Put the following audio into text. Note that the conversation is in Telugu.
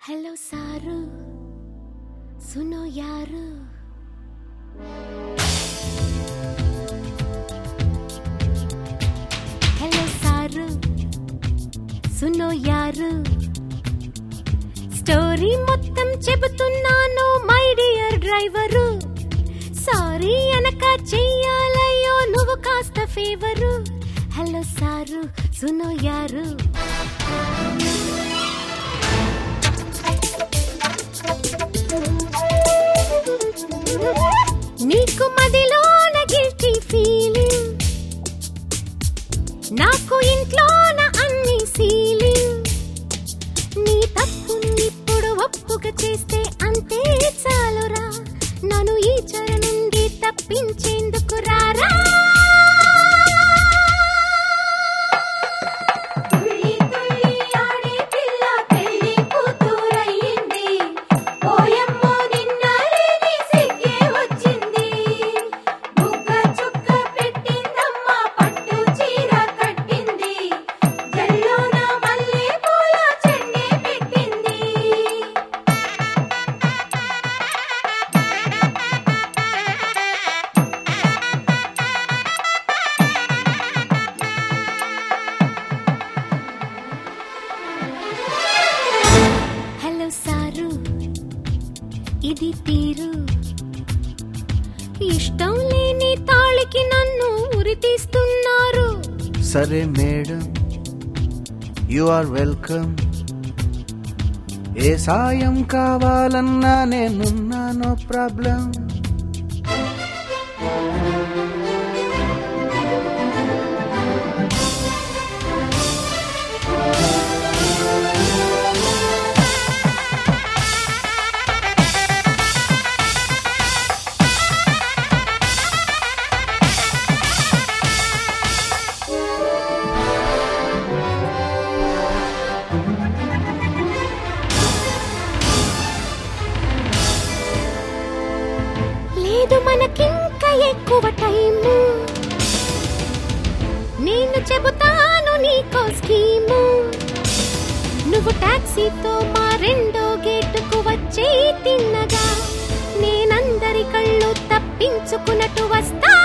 हेलो सारू सुनो यारू హలో సారు సునో యారు స్టోరీ మొత్తం చెబుతున్నాను మై డియర్ డ్రైవరు సారీ అనక చెయ్యాలయ్యో నువ్వు కాస్త ఫేవరు హలో సారు సునో యారు నీకు మదిలోన గిల్టీ ఫీలింగ్ నాకు ఇంట్లోన అన్ని సీలింగ్ నీ తప్పు ఇప్పుడు ఒప్పుగా చేస్తే అంతే చాలురా నన్ను ఈ చెర నుండి తప్పించేందుకు రారా తుళ్ళి తుళ్ళి ఆడే పిల్ల పెళ్లి కూతురయ్యింది ఓయమ్మో నిన్న లేని సిగ్గే వచ్చింది బుగ్గ చుక్క పెట్టిందమ్మ పట్టు చీర కట్టింది జల్లోన మల్లె పూల చెండి పెట్టింది హలో సారు ఇది తీరు ఇష్టం లేని తాళికి నన్ను ఉరి తీస్తున్నారు సరే మేడం యు ఆర్ వెల్కమ్ ఏ సాయం కావాలన్నా నేనున్నా నో ప్రాబ్లం లేదు మనకింకా ఎక్కువ టైము నేను చెబుతాను నీకో స్కీము నువ్వు టాక్సీతో మా రెండో గేటుకు వచ్చే తిన్నగా నేనందరి కళ్ళు తప్పించుకున్నట్టు వస్తా